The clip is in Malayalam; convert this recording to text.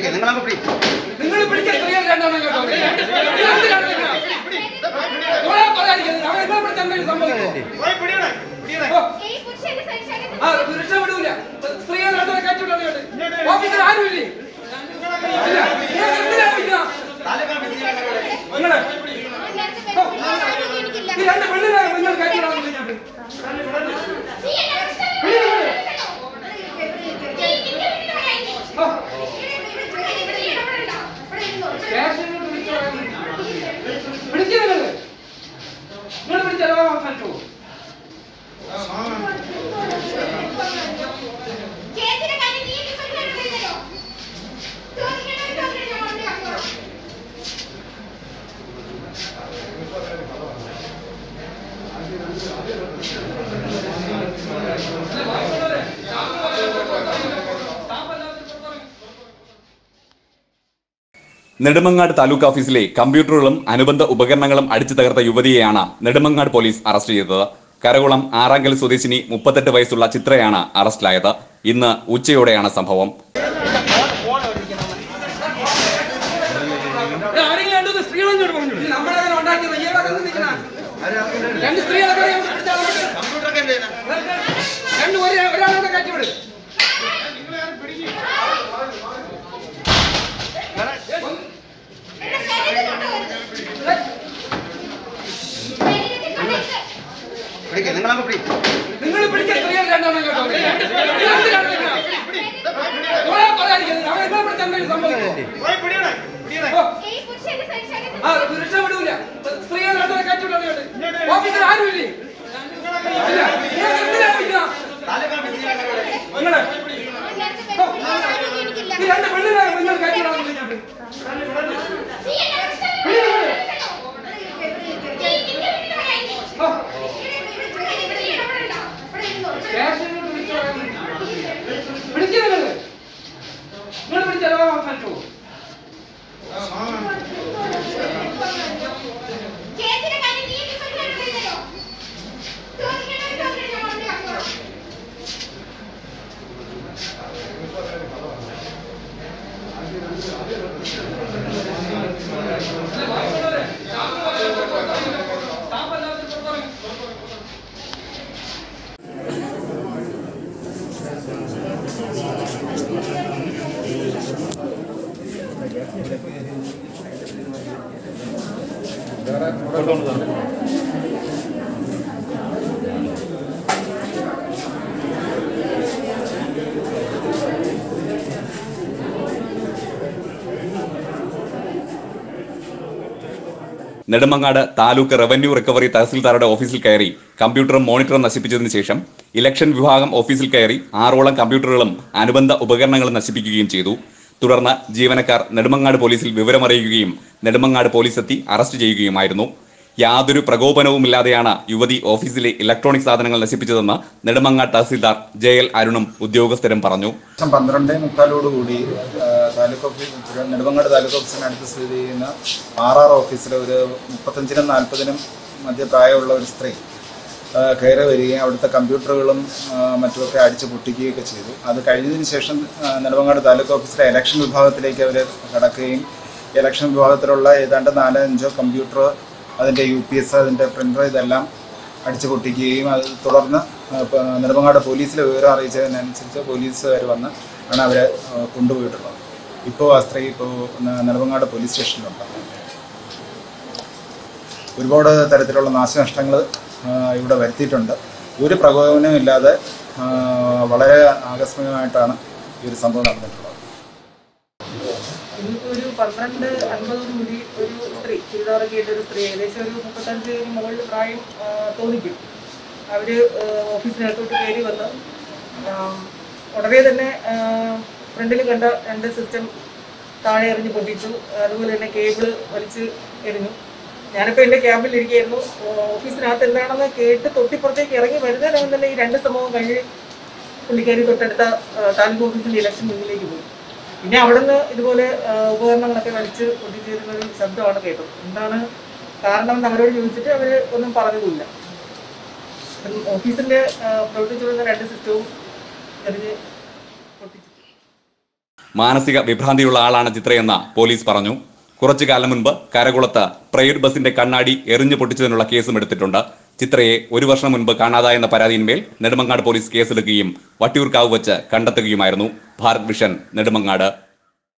നിങ്ങൾ പിടിച്ച സ്ത്രീകൾ രണ്ടെണ്ണം കേട്ടോ എന്തിനാണ് നിങ്ങൾ? കുറെ പറയാതിരിക്കുന്നത്. അവൻ എന്നെ പിടിച്ച് എന്തെങ്കിലും സംഭവിക്കുമോ? ഓ, ആ, രക്ഷപ്പെടൂല. സ്ത്രീകൾ രണ്ടെണ്ണം കയറ്റിവിടാൻ വേണ്ടി. ഓഫീസിൽ ആരുമില്ലേ? ഇല്ല. നിങ്ങൾ എന്തിനാ വിളിക്കുന്നത്? നിങ്ങള് ഈ രണ്ട് പെണ്ണിനെ നിങ്ങൾ കയറ്റിവിടാൻ വേണ്ടിയിട്ട്. ഓ, സ്റ്റേഷനിൽ വിളിച്ച് പറയാൻ വേണ്ടി. വിളിക്ക് നിങ്ങള്. നിങ്ങൾ വിളിച്ചാലോ അവസാനിച്ചു നെടുമങ്ങാട് താലൂക്ക് ഓഫീസിലെ കമ്പ്യൂട്ടറുകളും അനുബന്ധ ഉപകരണങ്ങളും അടിച്ചു തകർത്ത യുവതിയെയാണ് നെടുമങ്ങാട് പോലീസ് അറസ്റ്റ് ചെയ്തത് കരകുളം ആറാങ്കൽ സ്വദേശിനി മുപ്പത്തെട്ട് വയസ്സുള്ള ചിത്രയാണ് അറസ്റ്റിലായത് ഇന്ന് ഉച്ചയോടെയാണ് സംഭവം ആരെങ്കിലും രണ്ടു സ്ത്രീകളെന്നോട് പറഞ്ഞു നമ്മളങ്ങനെ ഉണ്ടാക്കിയത് ഈ വകന്ന് നിൽക്കണ രണ്ട് സ്ത്രീകളൊക്കെ ഇവിടെ പിടിച്ചാൽ നമുക്ക് രണ്ട് ഒരേ ഒരാളോടെ കയറ്റിവിട് നിങ്ങൾ പിടിച്ച സ്ത്രീകൾ രണ്ടെണ്ണം കേട്ടോ എന്തിനാണ് നിങ്ങൾ? കുറെ പറയാതിരിക്കുന്നത്. അവൻ എന്നെ പിടിച്ച് എന്തെങ്കിലും സംഭവിക്കുമോ? ഓ, ആ, രക്ഷപ്പെടൂല. സ്ത്രീകൾ രണ്ടെണ്ണം കയറ്റിവിടാൻ വേണ്ടി. ഓഫീസിൽ ആരുമില്ലേ? ഇല്ല. നിങ്ങൾ എന്തിനാ വിളിക്കുന്നത്? നിങ്ങള് ഈ രണ്ട് പെണ്ണിനെ നിങ്ങൾ കയറ്റിവിടാൻ വേണ്ടിയിട്ട്. ഓ, സ്റ്റേഷനിൽ വിളിച്ച് പറയാൻ വേണ്ടി. വിളിക്ക് നിങ്ങള്. നിങ്ങൾ വിളിച്ചാലോ അവസാനിച്ചു നെടുമങ്ങാട് താലൂക്ക് റവന്യൂ റിക്കവറി തഹസിൽദാരുടെ ഓഫീസിൽ കയറി കമ്പ്യൂട്ടറും മോണിറ്ററും നശിപ്പിച്ചതിനു ശേഷം ഇലക്ഷൻ വിഭാഗം ഓഫീസിൽ കയറി ആറോളം കമ്പ്യൂട്ടറുകളും അനുബന്ധ ഉപകരണങ്ങളും നശിപ്പിക്കുകയും ചെയ്തു തുടർന്ന് ജീവനക്കാർ നെടുമങ്ങാട് പോലീസിൽ വിവരമറിയിക്കുകയും നെടുമങ്ങാട് പോലീസ് എത്തി അറസ്റ്റ് ചെയ്യുകയുമായിരുന്നു യാതൊരു പ്രകോപനവുമില്ലാതെയാണ് യുവതി ഓഫീസിലെ ഇലക്ട്രോണിക് സാധനങ്ങൾ നശിപ്പിച്ചതെന്ന് നെടുമങ്ങാട് തഹസിൽദാർ ജെ എൽ അരുണും ഉദ്യോഗസ്ഥരും പറഞ്ഞു ദിവസം പന്ത്രണ്ട് മുക്കാലോടുകൂടി ആ, താലൂക്ക് ഓഫീസ് നെടുമങ്ങാട് താലൂക്ക് ഓഫീസിനടുത്ത് സ്ഥിതി ചെയ്യുന്ന ആർ ആർ ഓഫീസിലെ ഒരു മുപ്പത്തഞ്ചിനും നാൽപ്പതിനും മധ്യപ്രായമുള്ള ഒരു സ്ത്രീ ആ, കയറി വരികയും അവിടുത്തെ കമ്പ്യൂട്ടറുകളും ആ, മറ്റുമൊക്കെ അടിച്ച് പൊട്ടിക്കുകയൊക്കെ ചെയ്തു അത് കഴിഞ്ഞതിന് ശേഷം ആ, നെടുമങ്ങാട് താലൂക്ക് ഓഫീസിലെ ഇലക്ഷൻ വിഭാഗത്തിലേക്ക് അവർ കടക്കുകയും ഇലക്ഷൻ വിഭാഗത്തിലുള്ള ഏതാണ്ട് നാലോ അഞ്ചോ കമ്പ്യൂട്ടർ അതിൻ്റെ യു പി എസ് അതിൻ്റെ പ്രിൻ്റർ ഇതെല്ലാം അടിച്ചു പൊട്ടിക്കുകയും അത് തുടർന്ന് ആ, പ- നെടുമങ്ങാട് പോലീസിലെ വിവരം അറിയിച്ചതിനനുസരിച്ച് പോലീസുകാർ വന്ന് ആണ് അവരെ ആ, കൊണ്ടുപോയിട്ടുള്ളത് ഇപ്പോൾ ആ സ്ത്രീ ഇപ്പോൾ ന- നെടുമങ്ങാട് പോലീസ് സ്റ്റേഷനിലുണ്ട് ഒരുപാട് തരത്തിലുള്ള നാശനഷ്ടങ്ങൾ ഇവിടെ വരുത്തിയിട്ടുണ്ട് ഒരു പ്രകോപനവും ഇല്ലാതെ ആ, വളരെ ആകസ്മികമായിട്ടാണ് ഈ ഒരു സംഭവം നടന്നിട്ടുള്ളത് ഇന്നിപ്പോ ഒരു പന്ത്രണ്ട് അൻപതോടുകൂടി ഒരു സ്ത്രീ ചുരിദാറൊക്കെ ഇട്ട ഒരു സ്ത്രീ ഏകദേശം ഒരു മുപ്പത്തഞ്ചിന് മുകളിൽ പ്രായം ആ, തോന്നിക്കും അവര് ആ, ഓഫീസിനകത്തോട്ട് കയറി വന്ന് ആ, ഉടനെ തന്നെ ഫ്രണ്ടിൽ കണ്ട രണ്ട് സിസ്റ്റം താഴെ എറിഞ്ഞ് പൊട്ടിച്ചു അതുപോലെ തന്നെ കേബിള് വലിച്ച് എറിഞ്ഞു ഞാനിപ്പോൾ എൻ്റെ ക്യാമ്പിൽ ഇരിക്കുകയായിരുന്നു ഓഫീസിനകത്ത് എന്താണെന്ന് കേട്ട് തൊട്ടിപ്പുറത്തേക്ക് ഇറങ്ങി വരുന്നതിനകം തന്നെ ഈ രണ്ട് സംഭവം കഴിഞ്ഞ് പുള്ളിക്കാരി തൊട്ടടുത്ത ആ, താലൂക്ക് ഓഫീസിൻ്റെ ഇലക്ഷൻ മുന്നിലേക്ക് പോയി പിന്നെ അവിടുന്ന് ഇതുപോലെ ആ, ഉപകരണങ്ങളൊക്കെ വലിച്ച് പൊട്ടിച്ചേരുന്ന ഒരു ശബ്ദമാണ് കേട്ടത് എന്താണ് കാരണം എന്ന് അവരോട് ചോദിച്ചിട്ട് അവർ ഒന്നും പറഞ്ഞതുമില്ല അപ്പം ഓഫീസിന്റെ ആ, പ്രവർത്തിച്ചുകൊണ്ടിരുന്ന രണ്ട് സിസ്റ്റവും എറിഞ്ഞ് പൊട്ടിച്ചു മാനസിക വിഭ്രാന്തിയുള്ള ആളാണ് ചിത്രയെന്ന് പോലീസ് പറഞ്ഞു കുറച്ചു കാലം മുൻപ് കരകുളത്ത് പ്രൈവറ്റ് ബസിന്റെ കണ്ണാടി എറിഞ്ഞു പൊട്ടിച്ചതിനുള്ള കേസും എടുത്തിട്ടുണ്ട് ചിത്രയെ ഒരു വർഷം മുൻപ് കാണാതായെന്ന പരാതിയിന്മേൽ നെടുമങ്ങാട് പോലീസ് കേസെടുക്കുകയും വട്ടിയൂർക്കാവ് വെച്ച് കണ്ടെത്തുകയുമായിരുന്നു ഭാരത് വിഷൻ നെടുമങ്ങാട്